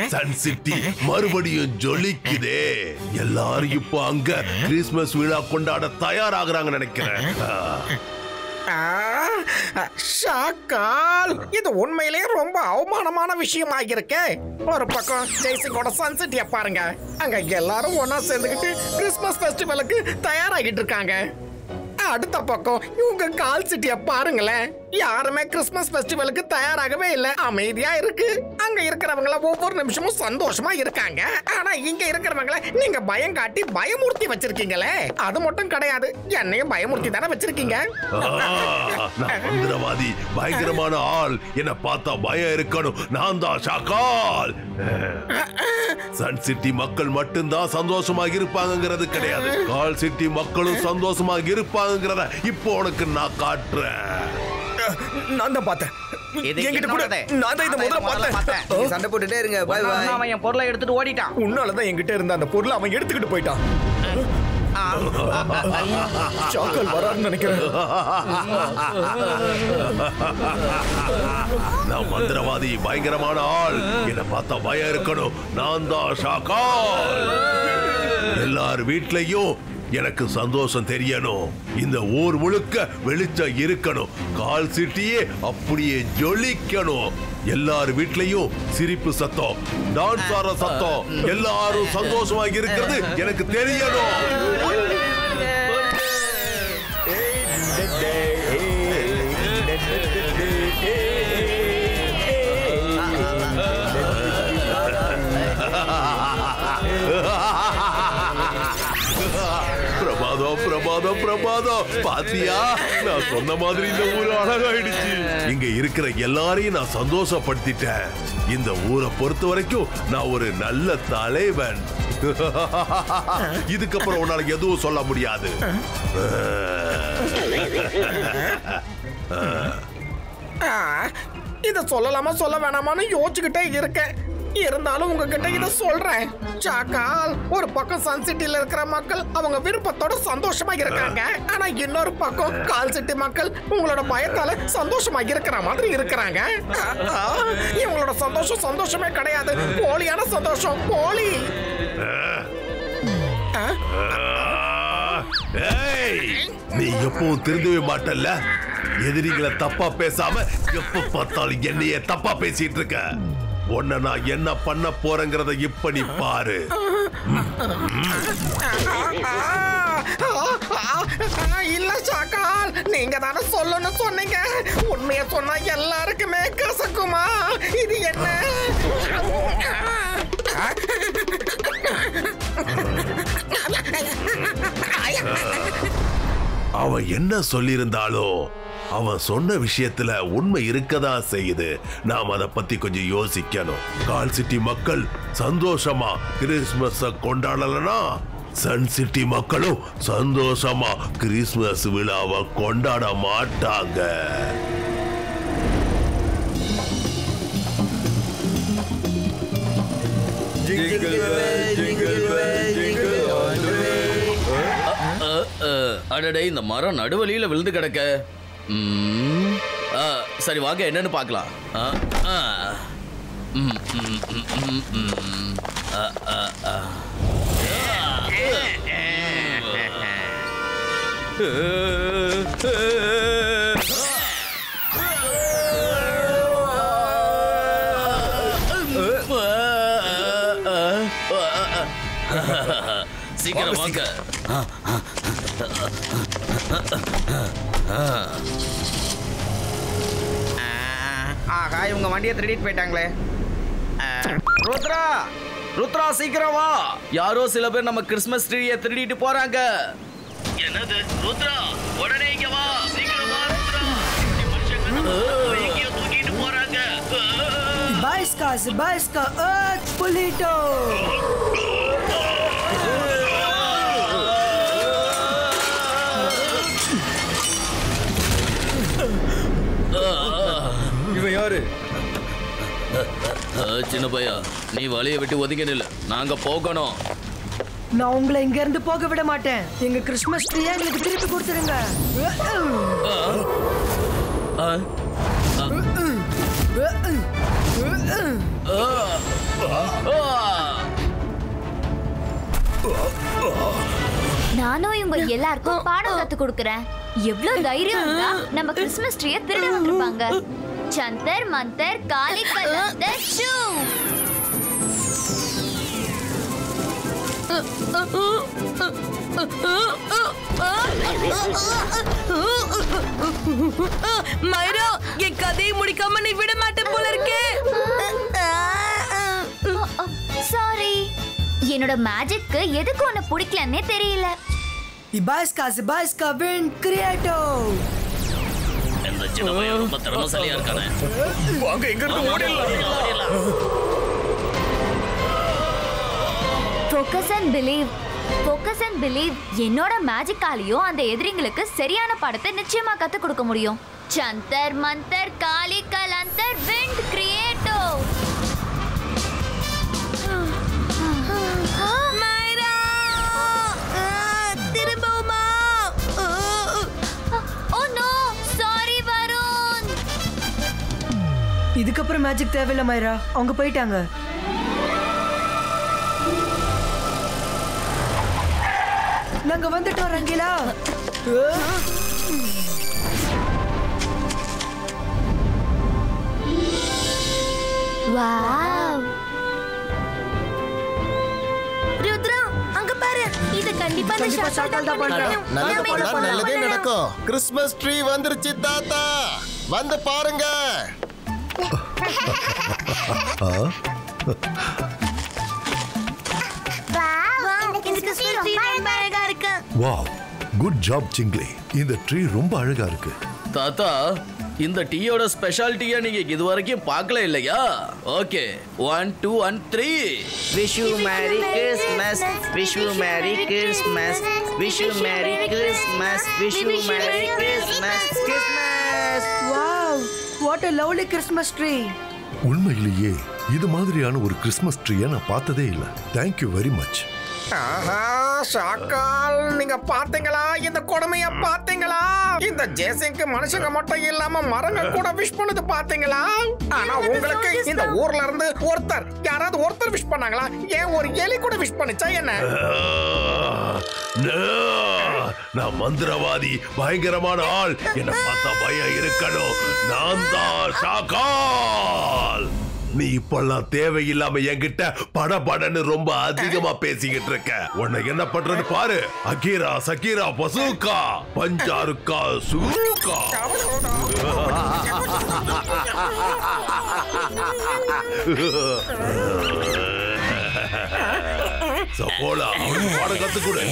Sun city மறுபடியும் ஜொலிக்குதே எல்லாரும் இப்போ அங்க கிறிஸ்மஸ் விழா கொண்டாட தயாராகிறாங்க நினைக்கிறேன் ஆ, ஷாக்கால் இது உண்மையிலேயே ரொம்ப அவமானமான விஷயமாக இருக்கே ஒரு பக்கம் ஜெய்சிங்கோட சன்செட்டிய பாருங்க அங்க எல்லாரும் ஒண்ணா சேர்ந்துக்கிட்டு கிறிஸ்மஸ் ஃபெஸ்டிவலுக்கு தயாராகிட்டு இருக்காங்க அடுத்த பக்கம் இவங்க கால் சிட்டிய பாருங்களேன் யாருமே கிறிஸ்மஸ் ஃபெஸ்டிவலுக்கு தயாராகவே இல்ல அமைதியா இருக்கு அங்க இருக்கிறவங்கள ஒவ்வொரு நிமிஷமும் சந்தோஷமா இருக்காங்க ஆனா இங்க இருக்கிறவங்கள நீங்க பயம் காட்டி பயமுறுத்தி வச்சிருக்கீங்களே அது மட்டும் கிடையாது என்னையும் பயமுறுத்தி தானே வச்சிருக்கீங்க ஆ, நான் மந்திரவாதி பயங்கரமான ஆள் என்ன பார்த்தா பயம் இருக்கணும் நான் தான் ஷாக்கால் சன் சிட்டி மக்கள் மட்டும்தான் சந்தோஷமா இருப்பாங்கங்கிறது கிடையாது கால் சிட்டி மக்களும் சந்தோஷமா இருப்பாங்கங்கிறத இப்போ உனக்கு நான் காட்டுறேன் நான் தான் பார்த்தேன் இது என்கிட்ட கூட என்னோடது. நான் தான் இதை நான் முதல்ல இதை முதல்ல பார்த்தேன் பார்த்தேன். நீங்க சண்டை போட்டுட்டே இருங்க பாய் பாய் அவன் என் பொருளை எடுத்துட்டு ஓடிட்டான் உன்னாலதான் என்கிட்ட இருந்த அந்த பொருளை அவன் எடுத்துக்கிட்டு போயிட்டான் ஆ, ஷாக்கல் வரான்னு நினைக்கிறேன் நான் மந்திரவாதி பயங்கரமான ஆள் என்ன பார்த்தா பயம் இருக்கணும் நான் தான் ஷாக்கால் எல்லார் வீட்லயும் எனக்கு சந்தோஷம் தெரியணும் இந்த ஊர் முழுக்க வெளிச்சம் இருக்கணும் கால் சிட்டியே அப்படியே ஜொலிக்கணும் எல்லார் வீட்லயும் சிரிப்பு சத்தம் டான்ஸ் ஆடுற சத்தம் எல்லாரும் சந்தோஷமா இருக்கிறது எனக்கு தெரியணும் பிரபாதம் பிரபாதம் பிரபாதம் பாத்தியா நான் சொன்ன மாதிரி இந்த ஊர் அழகாயிடுச்சு இங்க இருக்கிற எல்லாரையும் நான் சந்தோஷப்படுத்திட்டேன் இந்த ஊரை பொறுத்த வரைக்கும் நான் ஒரு நல்ல தலைவன் இதுக்கப்புறம் உன்னால எதுவும் சொல்ல முடியாது ஆ, இத சொல்லலாமா சொல்ல வேணாமான்னு யோசிச்சுக்கிட்டே இருக்கேன் இருந்தாலும் உங்ககிட்ட இத சொல்றேன் சாக்கால் ஒரு பக்கம் சன் சிட்டில இருக்கிற மக்கள் அவங்க விருப்பத்தோட சந்தோஷமா இருக்காங்க ஆனா இன்னொரு பக்கம் கால் சிட்டி மக்கள் உங்களோட பயத்தால சந்தோஷமா இருக்கிற மாதிரி இருக்கிறாங்க ஆ, ஆ, இவங்களோட சந்தோஷம் சந்தோஷமே கிடையாது போலியான சந்தோஷம் போலி ஆ? ஏய், நீ எப்பவும் திருந்தவே மாட்டல்ல எதிரிகளை தப்பா பேசாம எப்ப பார்த்தாலும் என்னையே தப்பா பேசிட்டு இருக்க உன்னை நான் என்ன பண்ண போறேங்கிறத இப்ப நீ பாரு இல்ல சாக்கால் நீங்க தானே சொல்லணும்னு சொன்னீங்க உண்மைய சொன்னா எல்லாருக்குமே கசக்குமா இது என்ன அவன் என்ன சொல்லியிருந்தாலும் அவன் சொன்ன விஷயத்துல உண்மை இருக்கதான் செய்யுது நாம் அதை பத்தி கொஞ்சம் யோசிக்கணும் கால் சிட்டி மக்கள் சந்தோஷமா கிறிஸ்மஸ கொண்டாடலனா சன் சிட்டி மக்களும் சந்தோஷமா கிறிஸ்மஸ் விழாவை கொண்டாட மாட்டாங்க அடடே இந்த மரம் நடுவழியில விழுந்து கிடக்க ம், ஆ, சரி வாங்க என்னன்னு பார்க்கலாம் ஆ, ஆ. ம், ம், ம், ம், ம். ஆ, ஆ, ஆ. சீக்கிரம் வாங்க ஆகா இவங்க வண்டியை திருடிட்டு போயிட்டாங்களே ஆ, ருத்ரா ருத்ரா சீக்கிரம் வா யாரோ சில பேர் நம்ம கிறிஸ்மஸ் ட்ரீயை திருடிட்டு போறாங்க என்னது ருத்ரா உடனே இங்க வா சீக்கிரம் வா ருத்ரா இந்த மனுஷங்க நம்ம எங்கேயோ தூக்கிட்டு போறாங்க Bajska, zbajska, od polito! இவன் யாரு அஹ், சின்ன பையா நீ வழியை விட்டு ஒதுங்கி நில்லு நாங்க போகணும் நான் உங்களை இங்க இருந்து போக விட மாட்டேன் எங்க கிறிஸ்மஸ் ட்ரீயா எங்களுக்கு திருப்பி கொடுத்துருங்க அஹ், நானும் இவங்க எல்லாருக்கும் பாடம் கத்து கொடுக்கறேன் எவ்வளவு தைரியம் இருந்தா நம்ம கிறிஸ்மஸ் ட்ரீய திருட வந்திருப்பாங்க சந்தர் மந்தர் காலி கலந்தர் ஷூ மைரா என் கதையை முடிக்காம நீ விட மாட்டேன் போல இருக்கே சாரி என்னோட மேஜிக்கு எதுக்கு உன்னை பிடிக்கலன்னே தெரியல இபாஸ்கா சிபாஸ்கா வின் கிரியேட்டோ இந்த சின்ன பையன் ரொம்ப திறமசாலியா இருக்கானே வாங்க எங்க இருந்து ஓடிடலாம் focus and believe focus and believe என்னோட மேஜிக்காலையும் அந்த எதிரிங்களுக்கு சரியான பாடத்தை நிச்சயமா கத்து கொடுக்க முடியும் சந்தர் மந்தர் காலி கலந்தர் விண்ட் கிரியேட்டோ மைரா திரும்பவுமா ஓ நோ சாரி வருண் இதுக்கப்புறம் மேஜிக் தேவையில்ல மைரா அவங்க போயிட்டாங்க நாங்க வந்துட்டோம் ரங்கிலா வாவ் ருத்ரா அங்க பாரு இது கண்டிப்பா கண்டிப்பா ஷாக்கால் தான் பண்றேன் நல்லது பண்ணா நல்லதே நடக்கும் கிறிஸ்மஸ் ட்ரீ வந்துருச்சு தாத்தா வந்து பாருங்க வாவ் குட் ஜாப் சிங்லி இந்த ட்ரீ ரொம்ப அழகா இருக்கு தாத்தா இந்த டீயோட ஸ்பெஷாலிட்டியா நீங்க இது வரைக்கும் பார்க்கல இல்லையா okay one two one three wish you merry Christmas wish you merry Christmas wish you merry Christmas wish you merry Christmas Christmas wow what a lovely Christmas tree உண்மையிலேயே இது மாதிரியான ஒரு கிறிஸ்மஸ் ட்ரீயை நான் பார்த்ததே இல்லை தேங்க்யூ வெரி மச் ஆஹா ஷாக்கால் நீங்க பாத்தீங்களா இந்த கொடுமைய பாத்தீங்களா இந்த ஜேசிங்க்கு மனுஷங்க மட்டும் இல்லாம மரங்க கூட விஷ் பண்ணது பாத்தீங்களா ஆனா உங்களுக்கு இந்த ஊர்ல இருந்து ஒருத்தர் யாராவது ஒருத்தர் விஷ் பண்ணாங்களா ஏன் ஒரு எலி கூட விஷ் பண்ணுச்சா என்ன நான் மந்திரவாதி பயங்கரமான ஆள் என்ன பார்த்தா பயம் இருக்கணும் நான் தான் ஷாக்கால் நீ இப்பெல்லாம் தேவையில்லாம என்கிட்ட பட படன்னு ரொம்ப அதிகமா பேசிக்கிட்டு இருக்க உன்னை என்ன பண்றது பாரு அகீரா சகீரா பசூக்கா பஞ்சாருக்கா சூக்கா சப்போலா அவனுக்கு பாடம் கத்து கொடு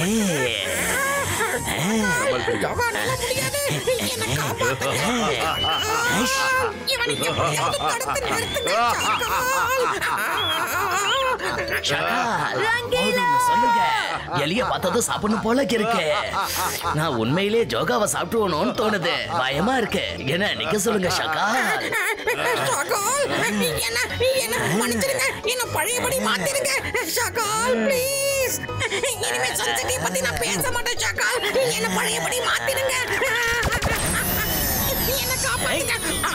சொல்லுங்க எலிய பார்த்ததும் சாப்பிடணும் போல இருக்கு நான் உண்மையிலே ஜோகாவை சாப்பிட்டுவணும்னு தோணுது பயமா இருக்கு என்ன நிக்க சொல்லுங்க ஷகா ஷாகால் என்ன என்ன மன்னிச்சிடுங்க என்ன பழையபடி மாத்திடுங்க ஷாகால் ப்ளீஸ் இனிமே சன்சிட்டி பத்தி நான் பேச மாட்டேன் ஷாகால் என்ன பழையபடி மாத்திடுங்க என்ன காப்பாத்துங்க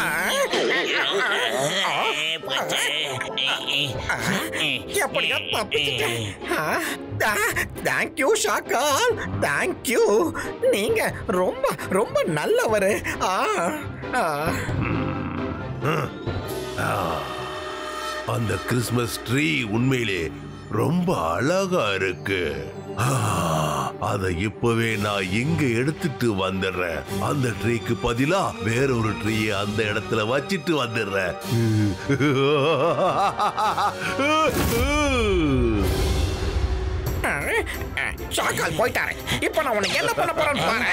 எப்படியா தப்பிச்சிட்டேன் தேங்க்யூ ஷாக்கால் தேங்க்யூ நீங்க ரொம்ப ரொம்ப நல்லவர் ஆ ஆ அந்த கிறிஸ்மஸ் ட்ரீ உண்மையிலே ரொம்ப அழகா இருக்கு ஆ, அத இப்பவே நான் இங்க எடுத்துட்டு வந்துடுறேன் அந்த ட்ரீக்கு பதிலா வேற ஒரு ட்ரீயை அந்த இடத்துல வச்சிட்டு வந்துடுறேன் ஷாக்கால் போயிட்டாரு இப்போ நான் உனக்கு என்ன பண்ண போறேன்னு பாரு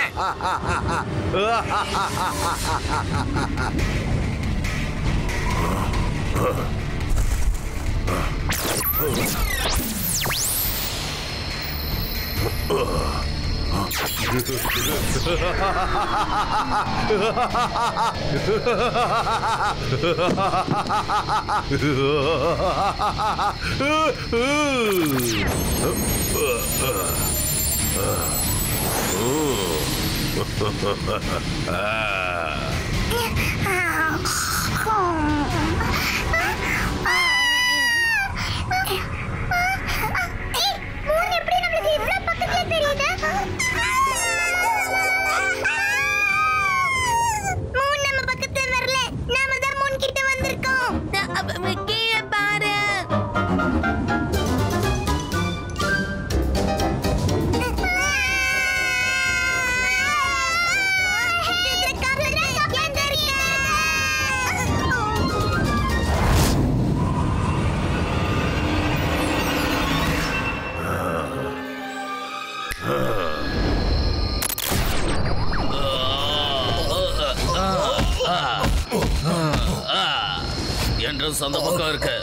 என்ட்ரன்ஸ் அந்த பக்கம் இருக்கு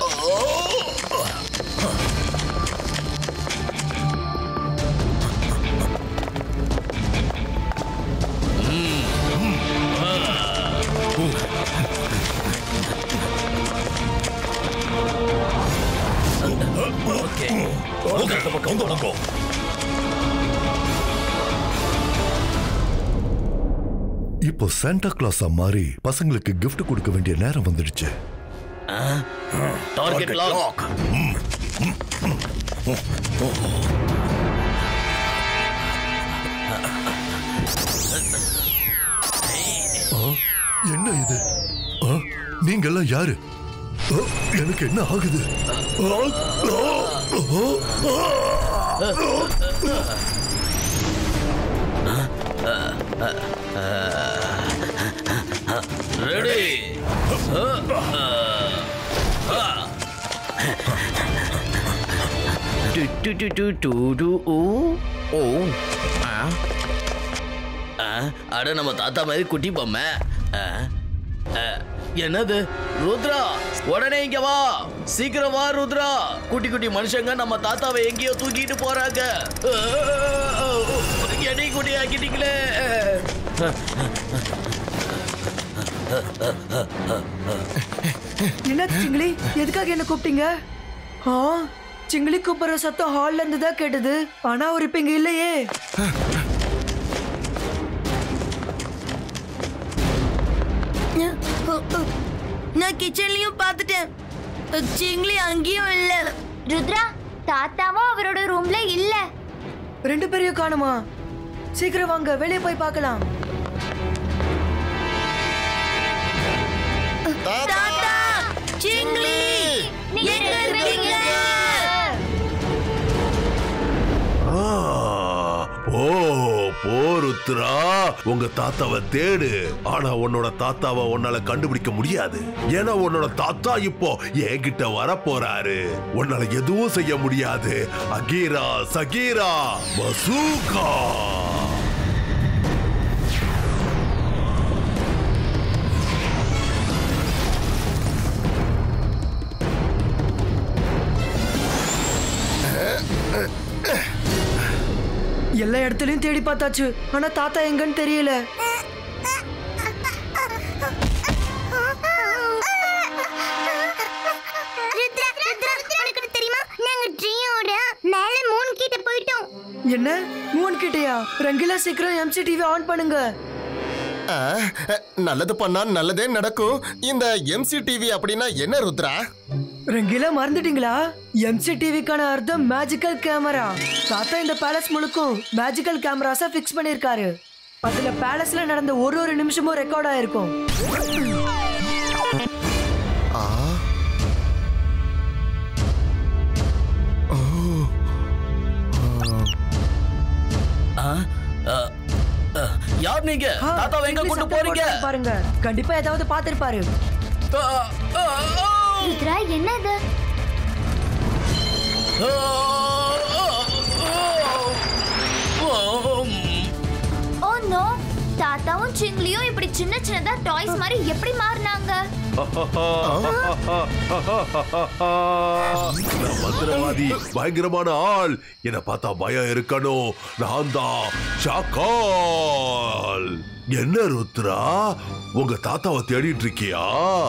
ஓகே இந்த பக்கம் இந்த பக்கம் இப்போ சாண்டா கிளாஸா மாறி பசங்களுக்கு gift கொடுக்க வேண்டிய நேரம் வந்துடுச்சு டார்கெட் லாக் ஆ, என்ன இது ஆ, நீங்கெல்லாம் யாரு ஆ, எனக்கு என்ன ஆகுது ஆ, ஆ, ஆ, ஆ. ரெடி டு டு டு டு டு டு ஓ ஓ ஆ ஆ, அட நம்ம தாத்தா மாதிரி குட்டி பொம்மை ஆ, ஆ, என்னது ருத்ரா உடனே இங்க வா சீக்கிரம் வா ருத்ரா குட்டி குட்டி மனுஷங்க நம்ம தாத்தாவை எங்கேயோ தூக்கிட்டு போறாங்க என்னை குட்டி ஆக்கிட்டீங்களே என்ன சிங்கிளி எதுக்காக என்ன கூப்பிட்டீங்க ஆ சிங்கிளி கூப்பிடுற சத்தம் ஹால்ல இருந்து தான் கேட்டது ஆனா அவர் இப்ப இங்க இல்லையே நான் கிச்சன்லயும் பார்த்துட்டேன் சிங்லி அங்கேயும் இல்ல ருத்ரா தாத்தாவும் அவரோட ரூம்ல இல்ல ரெண்டு பேரையும் காணுமா சீக்கிரம் வாங்க வெளியே போய் பார்க்கலாம் தாத்தா சிங்லி எங்க இருக்கீங்க ஆ, போ போ ருத்ரா உங்க தாத்தாவை தேடு ஆனா உன்னோட தாத்தாவை உன்னால கண்டுபிடிக்க முடியாது ஏன்னா உன்னோட தாத்தா இப்போ என்கிட்ட வர போறாரு உன்னால எதுவும் செய்ய முடியாது அகீரா சகீரா பசூகா எல்லா இடத்துலயும் தேடி பார்த்தாச்சு ஆனா தாத்தா எங்கன்னு தெரியல ருத்ரா ருத்ரா உனக்கு தெரியுமா நாங்க ட்ரீயோட மேல மூணு கிட்ட போயிட்டோம் என்ன மூன் கிட்டயா ரங்கிலா சீக்கிரம் எம்சி டிவி ஆன் பண்ணுங்க ஆ, நல்லது பண்ணா நல்லதே நடக்கும் இந்த எம்சி டிவி அப்படின்னா என்ன ருத்ரா ரங்கிலா மறந்துட்டீங்களா எம்சி டிவிக்கான அர்த்தம் மேஜிக்கல் கேமரா தாத்தா இந்த பேலஸ் முழுக்கும் மேஜிக்கல் கேமராஸா ஃபிக்ஸ் பண்ணிருக்காரு அதுல பேலஸ்ல நடந்த ஒரு ஒரு நிமிஷமும் ரெக்கார்ட் ஆயிருக்கும் ஆ ஓ ஆ, ஆ, ஆ, யார் நீங்க ஆ, தாத்தாவை எங்க இப்படி கொண்டு சத்தம் போறீங்க போட்டுட்டு பாருங்க கண்டிப்பா ஏதாவது பார்த்திருப்பாரு ஆ, ஆ, ஆ, ருத்ரா என்னது ஆ, ஆ, ஆ, ம். ஓ நோ தாத்தாவும் சிங்லியும் இப்படி சின்ன சின்னதா டாய்ஸ் மாதிரி எப்படி மாறினாங்க நான் மந்திரவாதி பயங்கரமான ஆள் என்னை பார்த்தா பயம் இருக்கணும் நான் தான் ஷாக்கால் என்ன ருத்ரா உங்க தாத்தாவை தேடிட்டு இருக்கியா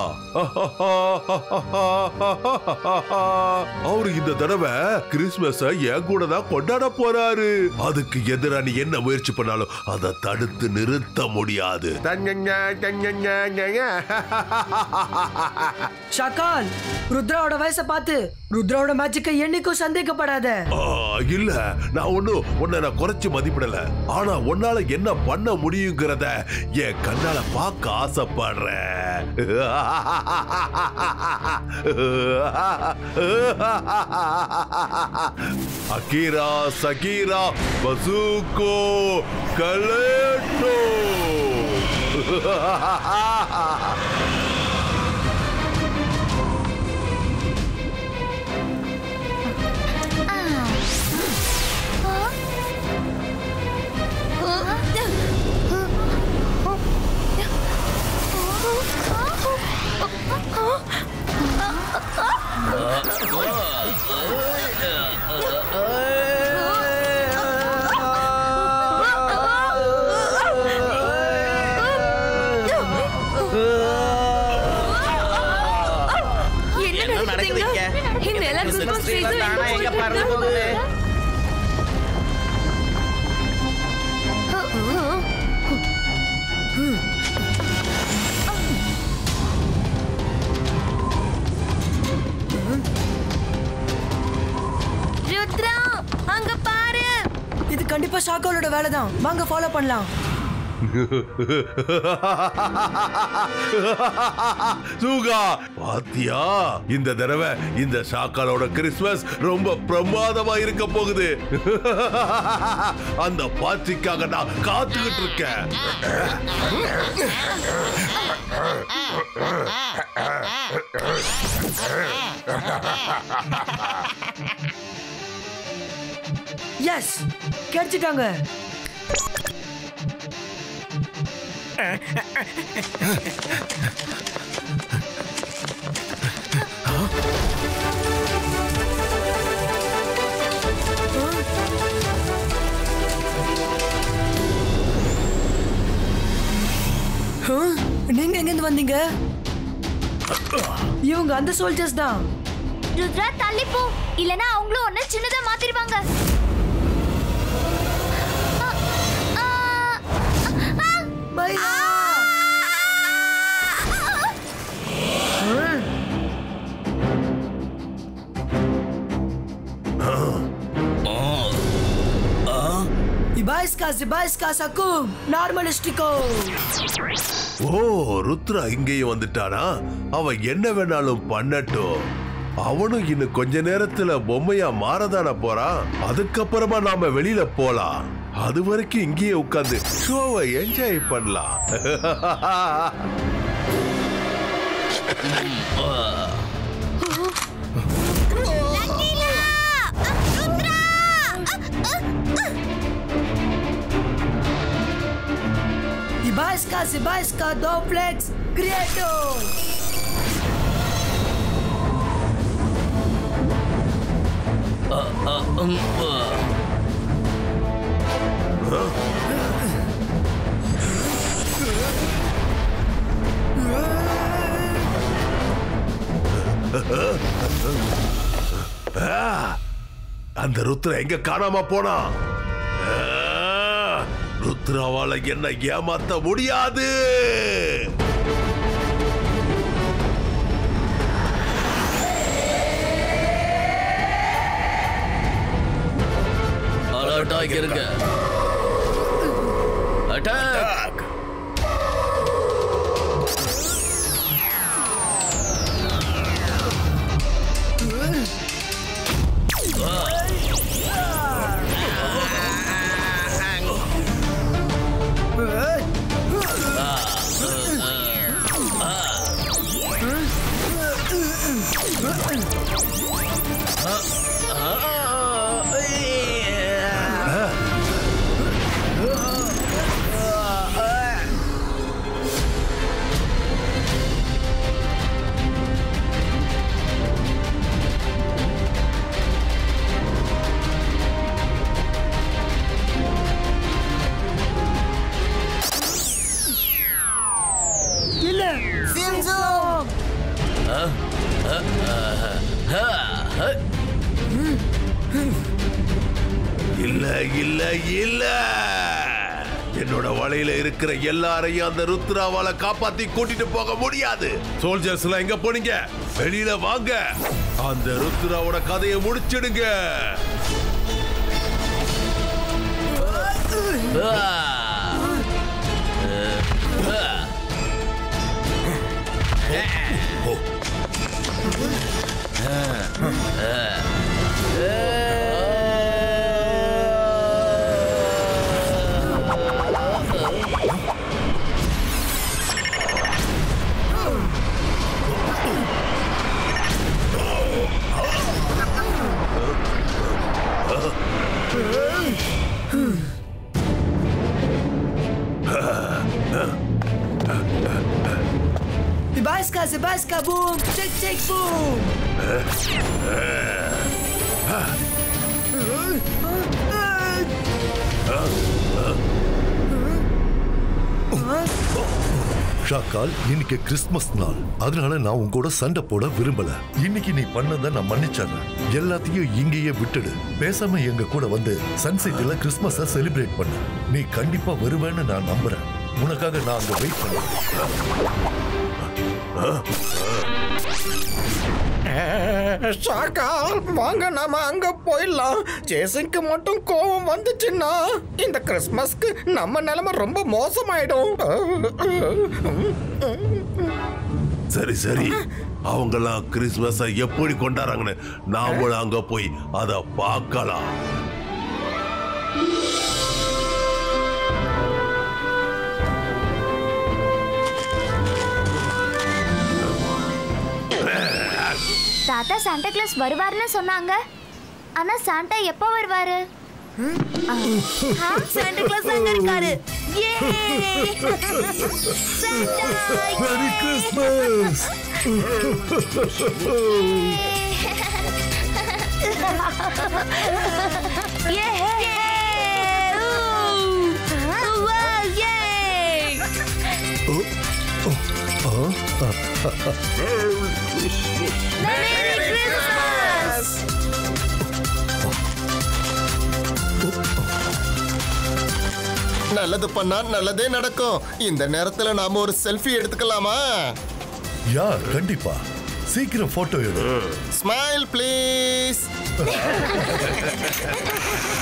அவரு இந்த தடவை கிறிஸ்மஸ என் கூட தான் கொண்டாட போறாரு அதுக்கு எதிரா நீ என்ன முயற்சி பண்ணாலும் அதை தடுத்து நிறுத்த முடியாது ஷகால் ருத்ராவோட வயசை பார்த்து ருத்ராவோட மேஜிக்கை என்னைக்கும் சந்தேகப்படாத ஆ, இல்ல நான் ஒண்ணும் உன்னை நான் குறைச்சு மதிப்பிடல ஆனா உன்னால என்ன பண்ண முடியுங்கிறத என் கண்ணால பார்க்க ஆசைப்படுறேன் அகீரா சகீரா பசூக்கோ கலேட்டோ ஆ தானா எங்க பறந்து போகுது ருத்ரா அங்க பாரு இது கண்டிப்பா ஷாக்காலோட வேலை தான் வாங்க ஃபாலோ பண்ணலாம் சூகா பாத்தியா இந்த தடவை இந்த ஷாக்காலோட கிறிஸ்மஸ் ரொம்ப பிரமாதமா இருக்க போகுது அந்த பார்ட்டிக்காக நான் காத்துக்கிட்டு இருக்கேன் எஸ் கிடைச்சிட்டாங்க ஆ, நீங்க எங்கிருந்து வந்தீங்க இவங்க அந்த சோல்ஜர்ஸ் தான் ருத்ரா தள்ளி போ இல்லனா அவங்களும் ஒண்ணு சின்னதா மாத்திடுவாங்க ஆ, ஆ, ஆ, பையா Ibaiska, Zibaiska, Sakum, Normalistico. ஓ ருத்ரா இங்கேயும் வந்துட்டானா அவன் என்ன வேணாலும் பண்ணட்டும் அவனும் இன்னும் கொஞ்ச நேரத்துல பொம்மையா மாறதான போறான் அதுக்கப்புறமா நாம வெளியில போலாம் அது வரைக்கும் இங்கேயே உட்கார்ந்து ஷோவை என்ஜாய் பண்ணலாம் Ibaiska, Zibaiska, Doplex, Creator. அந்த ருத்ரா எங்க காணாம போனா ஆ, ருத்ராவால என்ன ஏமாத்த முடியாது அலர்ட்டாக இருங்க அட்டாக் இல்ல இல்ல இல்ல இல்ல என்னோட வலையில இருக்கிற எல்லாரையும் அந்த ருத்ராவால காப்பாத்தி கூட்டிட்டு போக முடியாது சோல்ஜர்ஸ் எல்லாம் எங்க போனீங்க வெளியில வாங்க அந்த ருத்ராவோட கதையை முடிச்சிடுங்க Ibaiska, Zibaiska, boom, check, check, boom. ஷாக்கால் இன்னைக்கு கிறிஸ்மஸ் நாள் அதனால நான் உன் கூட சண்டை போட விரும்பல இன்னைக்கு நீ பண்ணதை நான் மன்னிச்சிடுறேன் எல்லாத்தையும் இங்கேயே விட்டுடு பேசாம எங்க கூட வந்து சன்செட்ல கிறிஸ்மஸ செலிப்ரேட் பண்ணு நீ கண்டிப்பா வருவேன்னு நான் நம்புறேன் உனக்காக நான் அங்க வெயிட் பண்ணேன் ஷாக்கால் வாங்க நாம அங்க போயிடலாம் ஜேசனுக்கு மட்டும் கோவம் வந்துச்சுன்னா இந்த கிறிஸ்மஸ்க்கு நம்ம நிலைமை ரொம்ப மோசமாயிடும் சரி சரி அவங்கெல்லாம் கிறிஸ்மஸ எப்படி கொண்டாடுறாங்கன்னு நாமளும் அங்க போய் அத பார்க்கலாம் தாத்தா சாண்டா கிளாஸ் வருவாருன்னு சொன்னாங்க ஆனா சாண்டா எப்போ வருவாரு சாண்டா கிளாஸ் அங்க இருக்காரு Merry Christmas! நல்லது பண்ணா நல்லதே நடக்கும் இந்த நேரத்துல நாம ஒரு செல்ஃபி எடுத்துக்கலாமா யா கண்டிப்பா சீக்கிரம் போட்டோ எடு ஸ்மைல் ப்ளீஸ்